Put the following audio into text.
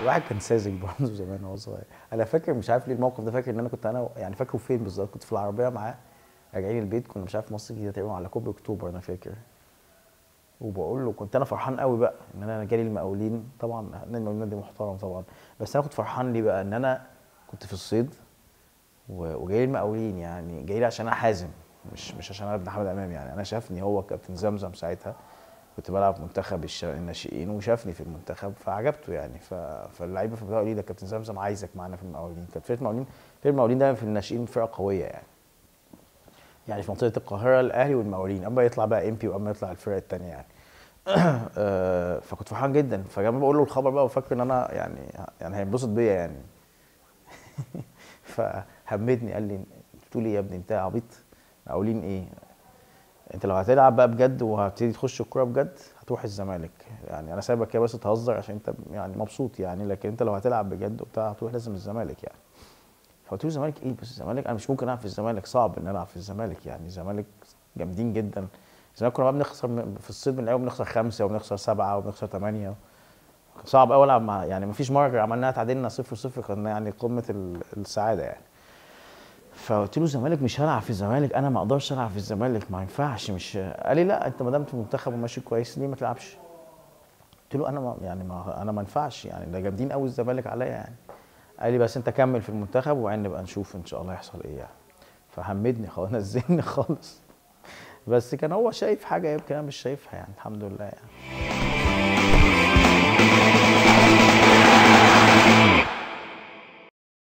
الواحد كان ساذج برضه زمان وهو صغير انا فاكر مش عارف ليه الموقف ده فاكر ان انا كنت انا يعني فاكره فين بالظبط كنت في العربيه معاه راجعين البيت كنا مش عارف مصر الجديده تقريبا على كوبري اكتوبر انا فاكر وبقول له كنت انا فرحان قوي بقى ان انا جالي المقاولين طبعا نادي المقاولين نادي محترم طبعا بس انا كنت فرحان ليه بقى ان انا كنت في الصيد و- وجاي لي المقاولين يعني جاي لي عشان انا حازم مش مش عشان انا ابن حمد امام يعني انا شافني هو كابتن زمزم ساعتها كنت بلعب منتخب الش- الناشئين وشافني في المنتخب فعجبته يعني ف... فاللعيبه في البدايه قالوا لي ده كابتن زمزم عايزك معانا في المقاولين كانت فرقه المقاولين فرقه المقاولين دايما في الناشئين فرقه قويه يعني يعني في منطقه القاهره الاهلي والمقاولين اما يطلع بقى ام بي واما يطلع الفرق الثانيه يعني آه، فكنت فرحان جدا فلما بقول له الخبر بقى وفاكر ان انا يعني يعني هينبسط بيا يعني فهمدني قال لي بتقول ايه يا ابني انت عبيط مقاولين ايه انت لو هتلعب بقى بجد وهتبتدي تخش الكوره بجد هتروح الزمالك يعني انا سايبك كده بس تهزر عشان انت يعني مبسوط يعني لكن انت لو هتلعب بجد وبتاع هتروح لازم الزمالك يعني فقلت له الزمالك ايه بس الزمالك انا مش ممكن العب في الزمالك صعب ان العب في الزمالك يعني الزمالك جامدين جدا الزمالك كنا بقى بنخسر من- في الصيد بنلاقيهم بنخسر خمسه وبنخسر سبعه وبنخسر ثمانيه صعب قوي العب مع يعني ما فيش مره عملناها تعادلنا صفر صفر كنا يعني قمه ال- السعاده يعني فقلت له الزمالك مش هلعب في الزمالك انا ما اقدرش العب في الزمالك ما ينفعش مش قال لي لا انت ما دام في المنتخب وماشي كويس ليه ما تلعبش؟ قلت له انا ما يعني ما انا ما ينفعش يعني ده جامدين قوي الزمالك عليا يعني قال لي بس انت كمل في المنتخب وبعدين نبقى نشوف ان شاء الله يحصل ايه يعني فهمدني خالص نزلني خالص بس كان هو شايف حاجه يمكن انا مش شايفها يعني الحمد لله يعني